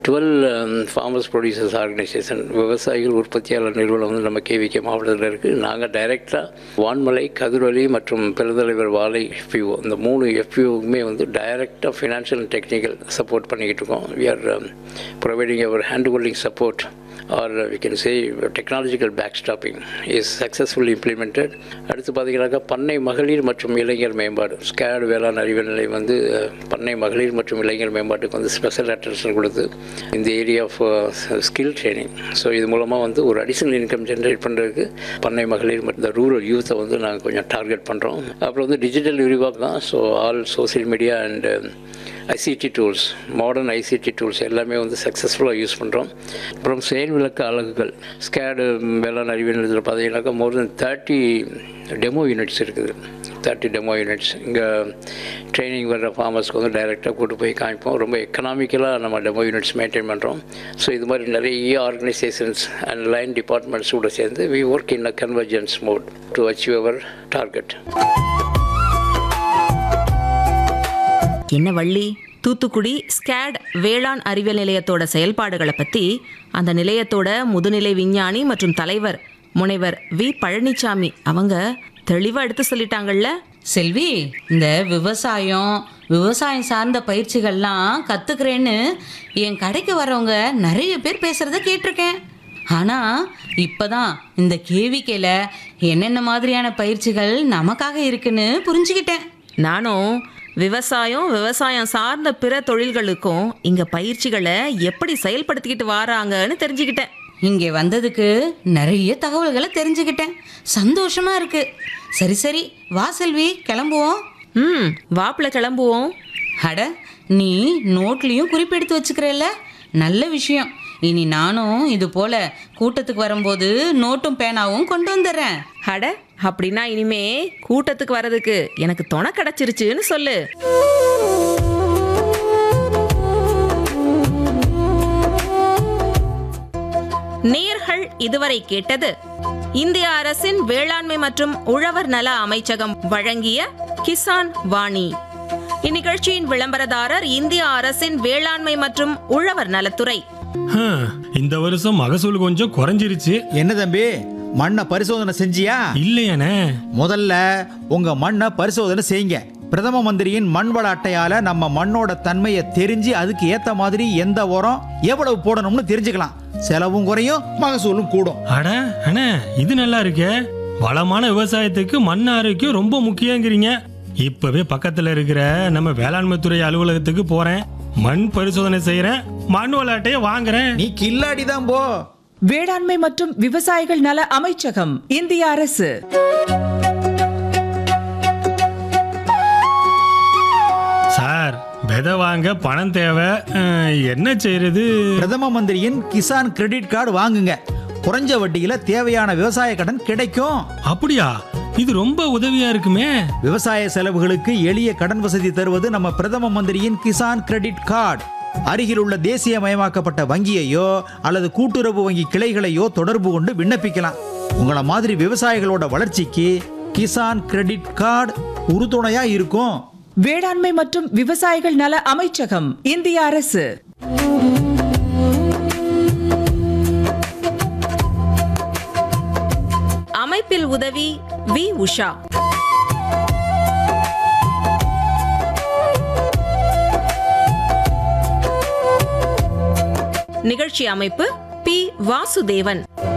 twelve farmers producers organisation விவசாயிகள் உற்பத்தியாளர் நிறுவனம் வந்து நம்ம கேவிகே மாவட்டத்தில் இருக்குது நாங்கள் டைரெக்டாக வான்மலை கதிரொலி மற்றும் பெருந்தலைவர் வாழை எஃப்யூஓ இந்த மூணு எஃப்யூவுமே வந்து டைரெக்டாக ஃபினான்ஷியல் அண்ட் டெக்னிக்கல் சப்போர்ட் பண்ணிக்கிட்டு இருக்கோம் we are providing our hand holding support are we can say technological back stopping is successfully implemented அடுத்து பார்த்தீங்கன்னாக்கா பண்ணை மகளிர் மற்றும் இளைஞர் மேம்பாடு ஸ்கேட் வேளாண் அறிவு நிலையம் வந்து அஹ், பண்ணை மகளிர் மற்றும் இளைஞர் மேம்பாட்டுக்கு வந்து ஸ்பெஷல் அட்டென்ஷன் கொடுத்து இந்த area of skill training so இது மூலமாக வந்து ஒரு அடிஷனல் இன்கம் ஜென்ரேட் பண்ணுறதுக்கு பண்ணை மகளிர் மற்றும் இந்த ரூரல் யூத்தை வந்து நாங்கள் கொஞ்சம் டார்கெட் பண்ணுறோம் அப்புறம் வந்து டிஜிட்டல் விரிவாக்கம் தான் so all social media and ICT tools modern ICT tools எல்லாமே வந்து சக்ஸஸ்ஃபுல்லாக யூஸ் பண்ணுறோம் அப்புறம் செயல் விளக்க அலகுகள் ஸ்கேடு வேளாண் அறிவியல் நிலையத்தில் பார்த்தீங்கன்னாக்கா more then thirty demo units இருக்குது தேர்ட்டி டெமோ யூனிட்ஸ் இங்கே ட்ரைனிங் வர்ற ஃபார்மர்ஸ்க்கு வந்து டைரெக்டாக கூட்டு போய் காமிப்போம் ரொம்ப எக்கனாமிக்கலாக நம்ம டெமோ யூனிட்ஸ் மெயின்டைன் பண்ணுறோம் ஸோ இது மாதிரி நிறைய ஆர்கனைசேஷன்ஸ் அண்ட் லைன் டிபார்ட்மெண்ட்ஸ் கூட சேர்ந்து we work in a convergence mode to achieve our target என்ன வள்ளி தூத்துக்குடி ஸ்கேட் வேளாண் அறிவியல் நிலையத்தோட செயல்பாடுகளை பற்றி அந்த நிலையத்தோட முதுநிலை விஞ்ஞானி மற்றும் தலைவர் முனைவர் வி பழனிசாமி அவங்க தெளிவாக எடுத்து சொல்லிட்டாங்கல்ல செல்வி இந்த விவசாயம் விவசாயம் சார்ந்த பயிற்சிகள்லாம் கற்றுக்கிறேன்னு என் கடைக்கு வரவங்க நிறைய பேர் பேசுகிறத கேட்டிருக்கேன் ஆனால் இப்போதான் இந்த கேவிக்கையில் என்னென்ன மாதிரியான பயிற்சிகள் நமக்காக இருக்குன்னு புரிஞ்சுக்கிட்டேன் நானும் விவசாயம் விவசாயம் சார்ந்த பிற தொழில்களுக்கும் இங்கே பயிற்சிகளை எப்படி செயல்படுத்திக்கிட்டு வராங்கன்னு தெரிஞ்சுக்கிட்டேன் இங்கே வந்ததுக்கு நிறைய தகவல்களை தெரிஞ்சுக்கிட்டேன் சந்தோஷமா இருக்கு சரி சரி வா செல்வி கிளம்புவோம் ம் வாப்பில் கிளம்புவோம் அட நீ நோட்லேயும் குறிப்பெடுத்து வச்சுக்கிறல்ல நல்ல விஷயம் இனி நானும் இது போல கூட்டத்துக்கு வரும்போது நோட்டும் பேனாவும் கொண்டு வந்துடுறேன் அட அப்படின்னா இனிமே கூட்டத்துக்கு வர்றதுக்கு எனக்கு துணை கிடைச்சிருச்சுன்னு சொல்லு நேர்கள் இதுவரை கேட்டது இந்திய அரசின் வேளாண்மை மற்றும் உழவர் நல அமைச்சகம் வழங்கிய கிசான் வாணி இந்நிகழ்ச்சியின் விளம்பரதாரர் இந்திய அரசின் வேளாண்மை மற்றும் உழவர் நலத்துறை ஹம், இந்த வருஷம் மகசூல் கொஞ்சம் குறைஞ்சிருச்சு என்ன தம்பி மண்ணை பரிசோதனை செஞ்சியா இல்லையானே முதல்ல உங்க மண்ணை பரிசோதனை செய்யுங்க பிரதம மந்திரியின் மண் வள அட்டையால நம்ம மண்ணோட தன்மையை தெரிஞ்சு அதுக்கு ஏத்த மாதிரி எந்த உரம் எவ்வளவு போடணும்னு தெரிஞ்சுக்கலாம் செலவும் குறையும் மகசூலும் கூடும் அட அண்ணே இது நல்லா இருக்கே வளமான விவசாயத்துக்கு மண் ஆரோக்கியம் ரொம்ப முக்கியங்கிறீங்க இப்பவே பக்கத்துல இருக்கிற நம்ம வேளாண்மை துறை அலுவலகத்துக்கு போறேன் மண் பரிசோதனை செய்யறேன் மண் விளையாட்டையே வாங்குறேன் நீ கில்லாடி தான் போ வேளாண்மை மற்றும் விவசாயிகள் நல அமைச்சகம் இந்திய அரசு சார் விதை வாங்க பணம் தேவை அஹ், என்ன செய்யறது பிரதம மந்திரியின் கிசான் கிரெடிட் கார்டு வாங்குங்க குறைஞ்ச வட்டியில தேவையான விவசாய கடன் கிடைக்கும் அப்படியா இது ரொம்ப உதவியா இருக்குமே விவசாய செலவுகளுக்கு எளிய கடன் வசதி தருவது நம்ம பிரதம மந்திரியின் கிசான் கிரெடிட் கார்டு அருகில் உள்ள தேசியமயமாக்கப்பட்ட வங்கியையோ அல்லது கூட்டுறவு வங்கி கிளைகளையோ தொடர்பு கொண்டு விண்ணப்பிக்கலாம் உங்களை மாதிரி விவசாயிகளோட வளர்ச்சிக்கு கிசான் கிரெடிட் கார்டு உறுதுணையா இருக்கும் வேளாண்மை மற்றும் விவசாயிகள் நல அமைச்சகம் இந்திய அரசு அமைப்பில் உதவி வி உஷா நிகழ்ச்சி அமைப்பு பி வாசுதேவன்